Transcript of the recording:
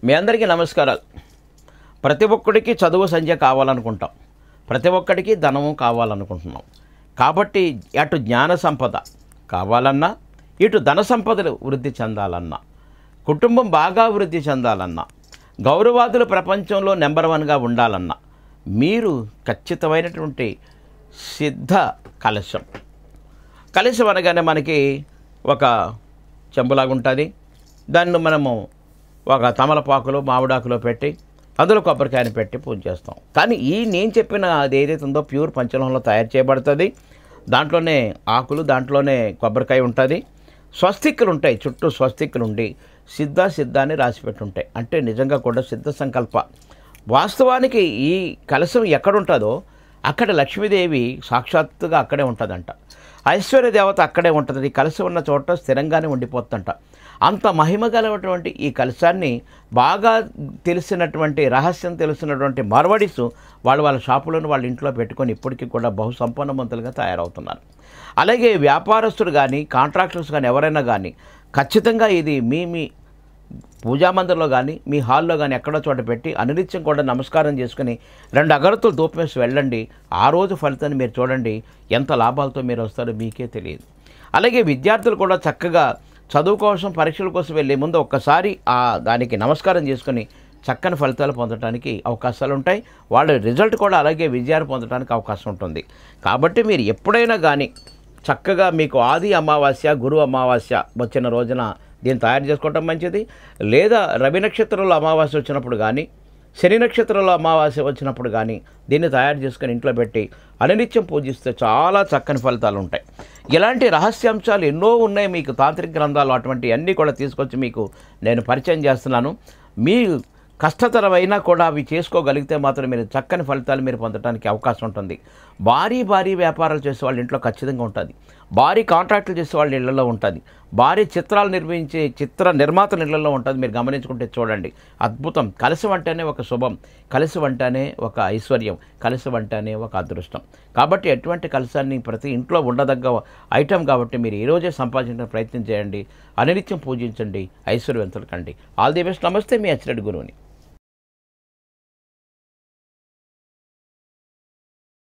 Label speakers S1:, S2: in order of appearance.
S1: మీ అందరికీ నమస్కారాలు ప్రతి ఒక్కడికి చదువు సంధ్య కావాలనుకుంటాం ప్రతి ఒక్కడికి ధనము కావాలనుకుంటున్నాం కాబట్టి అటు జ్ఞాన సంపద కావాలన్నా ఇటు ధన సంపదలు వృద్ధి చెందాలన్నా కుటుంబం బాగా వృద్ధి చెందాలన్నా గౌరవాదుల ప్రపంచంలో నెంబర్ వన్గా ఉండాలన్నా మీరు ఖచ్చితమైనటువంటి సిద్ధ కలశం కలశం అనగానే మనకి ఒక చెంబులాగా ఉంటుంది దాన్ని మనము ఒక తమలపాకులో మామిడాకులో పెట్టి అందులో కొబ్బరికాయని పెట్టి పూజ చేస్తాం కానీ ఈ నేను చెప్పిన అది ఏదైతే ఉందో ప్యూర్ పంచలోహంలో తయారు చేయబడుతుంది దాంట్లోనే ఆకులు దాంట్లోనే కొబ్బరికాయ ఉంటుంది స్వస్తిక్కులు ఉంటాయి చుట్టూ స్వస్తిక్కులు ఉండి సిద్ధ సిద్ధ అని రాసిపెట్టి ఉంటాయి అంటే నిజంగా కూడా సిద్ధ సంకల్ప వాస్తవానికి ఈ కలశం ఎక్కడుంటుందో అక్కడ లక్ష్మీదేవి సాక్షాత్తుగా అక్కడే ఉంటుందంట ఐశ్వర్య దేవత అక్కడే ఉంటుంది ఈ కలశం ఉన్న చోట స్థిరంగానే ఉండిపోతుందంట అంత మహిమ గలటువంటి ఈ కలశాన్ని బాగా తెలిసినటువంటి రహస్యం తెలిసినటువంటి మార్వడీస్ వాళ్ళు వాళ్ళ షాపులను వాళ్ళ ఇంట్లో పెట్టుకొని ఇప్పటికీ కూడా బహు సంపన్నవంతులుగా తయారవుతున్నారు అలాగే వ్యాపారస్తులు కానీ కాంట్రాక్టర్స్ కానీ ఎవరైనా కానీ ఖచ్చితంగా ఇది మీ మీ పూజా మందిరంలో కానీ మీ హాల్లో కానీ ఎక్కడో చోట పెట్టి అనునిత్యం కూడా నమస్కారం చేసుకుని రెండు అగరత్తులు ధూపం వేసి వెళ్ళండి ఆ రోజు ఫలితాన్ని మీరు చూడండి ఎంత లాభాలతో మీరు వస్తారో మీకే తెలియదు అలాగే విద్యార్థులు కూడా చక్కగా చదువు కోసం పరీక్షల కోసం వెళ్ళే ముందు ఒక్కసారి ఆ దానికి నమస్కారం చేసుకుని చక్కని ఫలితాలు పొందడానికి అవకాశాలు ఉంటాయి వాళ్ళ రిజల్ట్ కూడా అలాగే విజయాన్ని పొందడానికి అవకాశం ఉంటుంది కాబట్టి మీరు ఎప్పుడైనా కానీ చక్కగా మీకు ఆది అమావాస్య గురు అమావాస్య వచ్చిన రోజున దీన్ని తయారు చేసుకోవటం మంచిది లేదా రవి నక్షత్రంలో అమావాస్య వచ్చినప్పుడు కానీ శని నక్షత్రంలో అమావాస్య వచ్చినప్పుడు కానీ దీన్ని తయారు చేసుకొని ఇంట్లో పెట్టి అనునిత్యం పూజిస్తే చాలా చక్కని ఫలితాలు ఉంటాయి ఇలాంటి రహస్యాంశాలు ఎన్నో ఉన్నాయి మీకు తాంత్రిక గ్రంథాలు అటువంటి అన్నీ కూడా తీసుకొచ్చి మీకు నేను పరిచయం చేస్తున్నాను మీ కష్టతరమైనా కూడా అవి చేసుకోగలిగితే మాత్రం మీరు చక్కని ఫలితాలు మీరు పొందడానికి అవకాశం ఉంటుంది భారీ భారీ వ్యాపారాలు చేసే వాళ్ళ ఇంట్లో ఖచ్చితంగా ఉంటుంది భారీ కాంట్రాక్టులు చేసే వాళ్ళ ఇళ్లలో ఉంటుంది భారీ చిత్రాలు నిర్మించే చిత్ర నిర్మాతల ఇళ్లలో ఉంటుంది మీరు గమనించుకుంటే చూడండి అద్భుతం కలశం అంటేనే ఒక శుభం కలశం అంటేనే ఒక ఐశ్వర్యం కలశం అంటేనే ఒక అదృష్టం కాబట్టి ఎటువంటి కలశాన్ని ప్రతి ఇంట్లో ఉండదగ్గ ఐటెం కాబట్టి మీరు ఈరోజే సంపాదించడానికి ప్రయత్నం చేయండి అనినిత్యం పూజించండి ఐశ్వర్యవంతులు కండి ఆల్ ది బెస్ట్ నమస్తే మీ అచ్చిరెడ్డి గురువుని